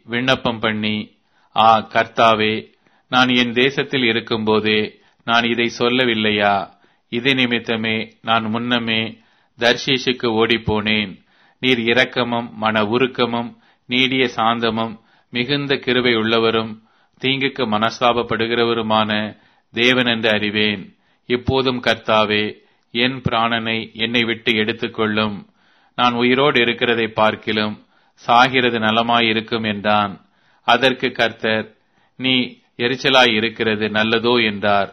விண்ணப்பம் பண்ணி ஆ கர்த்தாவே நான் என் தேசத்தில் இருக்கும்போதே நான் இதை சொல்லவில்லையா இது நிமித்தமே நான் முன்னமே தர்ஷீஷுக்கு ஓடிப்போனேன் நீர் இரக்கமும் மன உருக்கமும் நீடிய சாந்தமும் மிகுந்த கிருபை உள்ளவரும் தீங்குக்கு மனஸ்தாபப்படுகிறவருமான தேவன் என்று அறிவேன் இப்போதும் கர்த்தாவே என் பிராணனை என்னை விட்டு எடுத்துக்கொள்ளும் நான் உயிரோடு இருக்கிறதை பார்க்கிலும் சாகிறது நலமாயிருக்கும் என்றான் அதற்கு கர்த்தர் நீ எரிச்சலாய் இருக்கிறது நல்லதோ என்றார்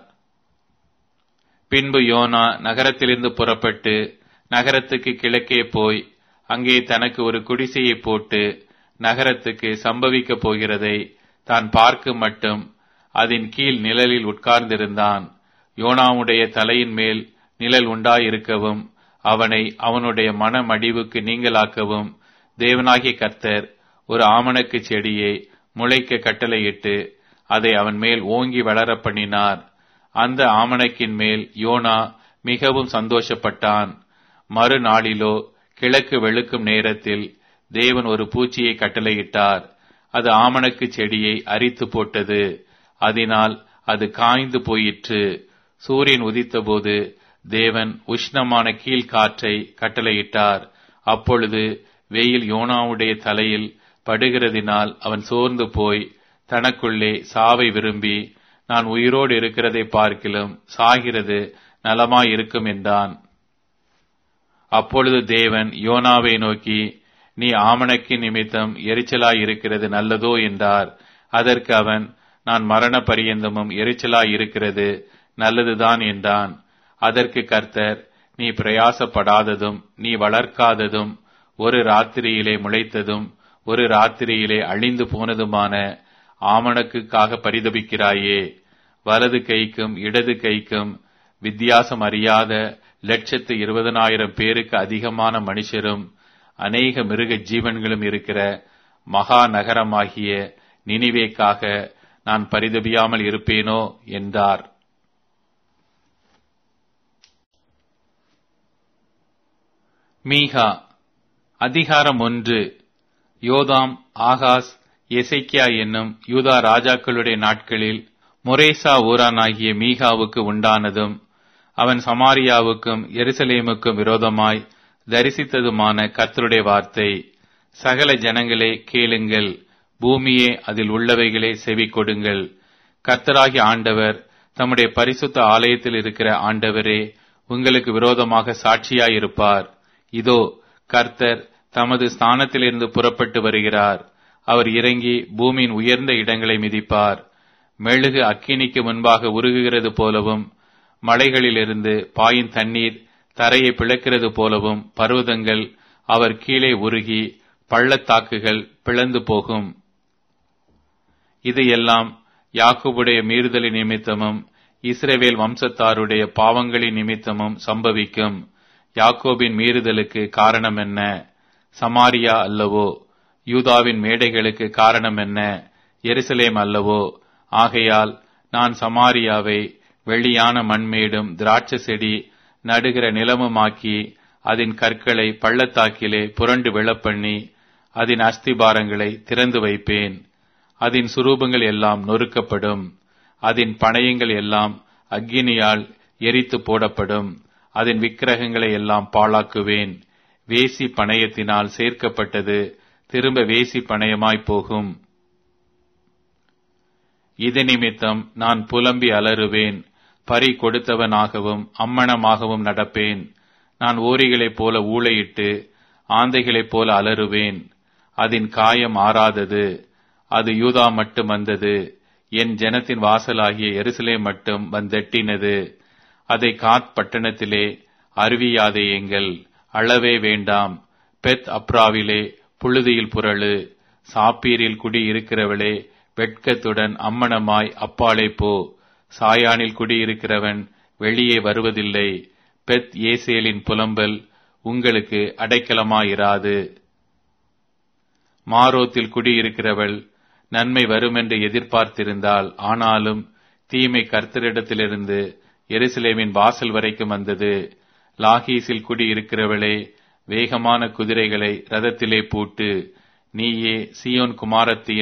பின்பு யோனா நகரத்திலிருந்து புறப்பட்டு நகரத்துக்கு கிழக்கே போய் அங்கே தனக்கு ஒரு குடிசையை போட்டு நகரத்துக்கு சம்பவிக்கப் போகிறதை தான் பார்க்கும் மட்டும் அதன் கீழ் நிழலில் உட்கார்ந்திருந்தான் யோனாவுடைய தலையின் மேல் நிழல் உண்டாயிருக்கவும் அவனை அவனுடைய மன மடிவுக்கு நீங்களாக்கவும் தேவனாகிய கர்த்தர் ஒரு ஆமணக்கு செடியை முளைக்க கட்டளையிட்டு அதை அவன் மேல் ஓங்கி வளர பண்ணினார் அந்த ஆமணக்கின் மேல் யோனா மிகவும் சந்தோஷப்பட்டான் மறுநாளிலோ கிழக்கு வெளுக்கும் நேரத்தில் தேவன் ஒரு பூச்சியை கட்டளையிட்டார் அது ஆமணக்கு செடியை அரித்து போட்டது அதனால் அது காய்ந்து போயிற்று சூரியன் உதித்தபோது தேவன் உஷ்ணமான கீழ்காற்றை கட்டளையிட்டார் அப்பொழுது வெயில் யோனாவுடைய தலையில் படுகிறதினால் அவன் சோர்ந்து போய் தனக்குள்ளே சாவை விரும்பி நான் உயிரோடு இருக்கிறதை பார்க்கிலும் சாகிறது நலமாயிருக்கும் என்றான் அப்பொழுது தேவன் யோனாவை நோக்கி நீ ஆமணக்கு நிமித்தம் எரிச்சலாய் இருக்கிறது நல்லதோ என்றார் அதற்கு அவன் நான் மரண பரியந்தமும் எரிச்சலாய் இருக்கிறது நல்லதுதான் என்றான் அதற்கு கர்த்தர் நீ பிரயாசப்படாததும் நீ வளர்க்காததும் ஒரு ராத்திரியிலே முளைத்ததும் ஒரு ராத்திரியிலே அழிந்து போனதுமான ஆமணக்குக்காக பரிதபிக்கிறாயே வலது கைக்கும் இடது கைக்கும் வித்தியாசம் அறியாத லட்சத்து இருபதனாயிரம் பேருக்கு அதிகமான மனுஷரும் அநேக மிருக ஜீவன்களும் இருக்கிற மகா நகரமாகிய நினிவேக்காக நான் பரிதபியாமல் இருப்பேனோ என்றார் மீகா அதிகாரம் ஒன்று யோதாம் ஆகாஸ் எசைக்கியா என்னும் யூதா ராஜாக்களுடைய நாட்களில் மொரேசா ஊரானாகிய மீகாவுக்கு உண்டானதும் அவன் சமாரியாவுக்கும் எருசலேமுக்கும் விரோதமாய் தரிசித்ததுமான கர்த்தருடைய வார்த்தை சகல ஜனங்களே கேளுங்கள் பூமியே அதில் உள்ளவைகளே செவி கொடுங்கள் கர்த்தராகிய ஆண்டவர் தம்முடைய பரிசுத்த ஆலயத்தில் இருக்கிற ஆண்டவரே உங்களுக்கு விரோதமாக சாட்சியாயிருப்பார் இதோ கர்த்தர் தமது ஸ்தானத்திலிருந்து புறப்பட்டு வருகிறார் அவர் இறங்கி பூமியின் உயர்ந்த இடங்களை மிதிப்பார் மெழுகு அக்கினிக்கு முன்பாக உருகுகிறது போலவும் மலைகளிலிருந்து பாயின் தண்ணீர் தரையை பிளக்கிறது போலவும் பர்வதங்கள் அவர் கீழே உருகி பள்ளத்தாக்குகள் பிளந்து போகும் இது எல்லாம் யாக்குபுடைய மீறுதலின் நிமித்தமும் இஸ்ரேவேல் வம்சத்தாருடைய பாவங்களின் நிமித்தமும் சம்பவிக்கும் யாக்கோபின் மீறுதலுக்கு காரணம் என்ன சமாரியா அல்லவோ யூதாவின் மேடைகளுக்கு காரணம் என்ன எருசலேம் அல்லவோ ஆகையால் நான் சமாரியாவை வெளியான மண்மேடும் திராட்சை செடி நடுகிற நிலமுமாக்கி அதன் கற்களை பள்ளத்தாக்கிலே புரண்டு விழப்பண்ணி அதன் அஸ்திபாரங்களை திறந்து வைப்பேன் அதன் சுரூபங்கள் எல்லாம் நொறுக்கப்படும் அதன் பணயங்கள் எல்லாம் அக்கினியால் எரித்து போடப்படும் அதன் விக்கிரகங்களை எல்லாம் பாழாக்குவேன் வேசி பணயத்தினால் சேர்க்கப்பட்டது திரும்ப வேசி பணயமாய் போகும் இது நிமித்தம் நான் புலம்பி அலறுவேன் பறி கொடுத்தவனாகவும் அம்மணமாகவும் நடப்பேன் நான் ஓரிகளைப் போல ஊளையிட்டு ஆந்தைகளைப் போல அலறுவேன் அதன் காயம் ஆறாதது அது யூதா மட்டும் வந்தது என் ஜனத்தின் வாசலாகிய எருசலே மட்டும் வந்தெட்டினது அதை காத் பட்டணத்திலே அருவியாதேயுங்கள் அளவே வேண்டாம் பெத் அப்ராவிலே புழுதியில் புரளு சாப்பீரில் குடி இருக்கிறவளே வெட்கத்துடன் அம்மணமாய் அப்பாலே போ சாயானில் குடியிருக்கிறவன் வெளியே வருவதில்லை பெத் ஏசேலின் புலம்பல் உங்களுக்கு அடைக்கலமாயிராது மாரோத்தில் குடியிருக்கிறவள் நன்மை வருமென்று எதிர்பார்த்திருந்தால் ஆனாலும் தீமை கர்த்தரிடத்திலிருந்து எருசலேமின் வாசல் வரைக்கும் வந்தது லாகீஸில் குடியிருக்கிறவளே வேகமான குதிரைகளை ரதத்திலே பூட்டு நீயே சியோன் குமாரத்தியின்